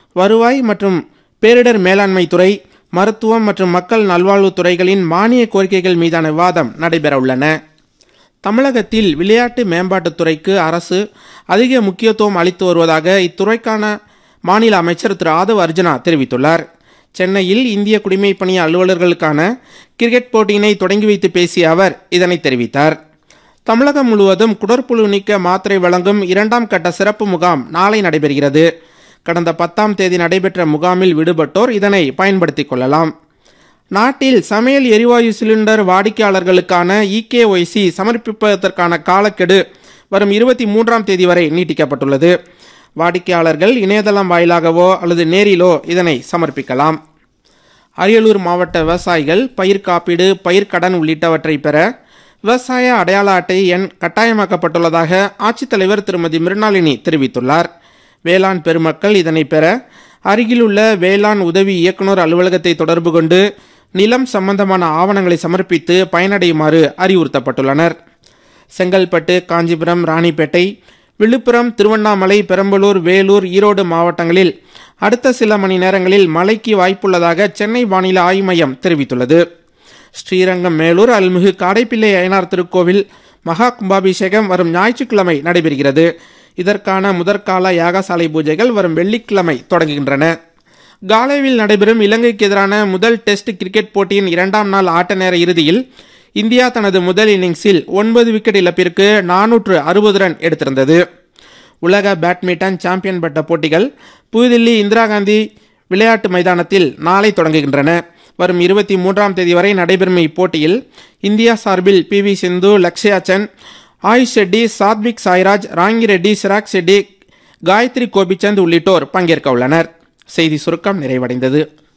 வருவாய் மற்றும் பேரிடர் மேலாண்மை துறை மருத்துவம் மற்றும் மக்கள் நல்வாழ்வுத் துறைகளின் மானிய கோரிக்கைகள் மீதான விவாதம் நடைபெற உள்ளன தமிழகத்தில் விளையாட்டு மேம்பாட்டுத் துறைக்கு அரசு அதிக முக்கியத்துவம் அளித்து வருவதாக இத்துறைக்கான மாநில அமைச்சர் திரு ஆதவ் அர்ஜுனா தெரிவித்துள்ளார் சென்னையில் இந்திய குடிமைப் பணி அலுவலர்களுக்கான கிரிக்கெட் போட்டியினை தொடங்கி வைத்து பேசிய அவர் இதனை தெரிவித்தார் தமிழகம் முழுவதும் குடற்புழு நீக்க மாத்திரை வழங்கும் இரண்டாம் கட்ட சிறப்பு முகாம் நாளை நடைபெறுகிறது கடந்த பத்தாம் தேதி நடைபெற்ற முகாமில் விடுபட்டோர் இதனை பயன்படுத்திக் கொள்ளலாம் நாட்டில் சமையல் எரிவாயு சிலிண்டர் வாடிக்கையாளர்களுக்கான இகேஒய்சி சமர்ப்பிப்பதற்கான காலக்கெடு வரும் இருபத்தி மூன்றாம் தேதி வரை நீட்டிக்கப்பட்டுள்ளது வாடிக்கையாளர்கள் இணையதளம் வாயிலாகவோ அல்லது நேரிலோ இதனை சமர்ப்பிக்கலாம் அரியலூர் மாவட்ட விவசாயிகள் பயிர் காப்பீடு பயிர்க்கடன் உள்ளிட்டவற்றை பெற விவசாய அடையாள அட்டை எண் கட்டாயமாக்கப்பட்டுள்ளதாக ஆட்சித்தலைவர் திருமதி மிருணாளினி தெரிவித்துள்ளார் வேளாண் பெருமக்கள் இதனை பெற அருகிலுள்ள வேளாண் உதவி இயக்குனர் அலுவலகத்தை தொடர்பு கொண்டு நிலம் சம்பந்தமான ஆவணங்களை சமர்ப்பித்து பயனடையுமாறு அறிவுறுத்தப்பட்டுள்ளனர் செங்கல்பட்டு காஞ்சிபுரம் ராணிப்பேட்டை விழுப்புரம் திருவண்ணாமலை பெரம்பலூர் வேலூர் ஈரோடு மாவட்டங்களில் அடுத்த சில மணி நேரங்களில் மழைக்கு வாய்ப்புள்ளதாக சென்னை வானிலை ஆய்வு மையம் தெரிவித்துள்ளது ஸ்ரீரங்கம் மேலூர் அருள்மிகு காடைப்பிள்ளை அய்யனார் திருக்கோவில் மகா கும்பாபிஷேகம் வரும் ஞாயிற்றுக்கிழமை நடைபெறுகிறது இதற்கான முதற்கால யாகசாலை பூஜைகள் வரும் வெள்ளிக்கிழமை தொடங்குகின்றன காலேவில் நடைபெறும் இலங்கைக்கு எதிரான முதல் டெஸ்ட் கிரிக்கெட் போட்டியின் இரண்டாம் நாள் ஆட்ட நேர இறுதியில் இந்தியா தனது முதல் இன்னிங்ஸில் ஒன்பது விக்கெட் இழப்பிற்கு நானூற்று அறுபது ரன் எடுத்திருந்தது உலக பேட்மிண்டன் சாம்பியன் பட்ட போட்டிகள் புதுதில்லி இந்திரா காந்தி விளையாட்டு மைதானத்தில் நாளை தொடங்குகின்றன வரும் இருபத்தி மூன்றாம் தேதி வரை நடைபெறும் இப்போட்டியில் இந்தியா சார்பில் P V Sindhu Lakshya Sen Ayush Shetty Satwik Sairaj Rankireddy Chirag Shetty Gayatri Gopichand உள்ளிட்டோர் பங்கேற்க உள்ளனர் செய்தி சுருக்கம் நிறைவடைந்தது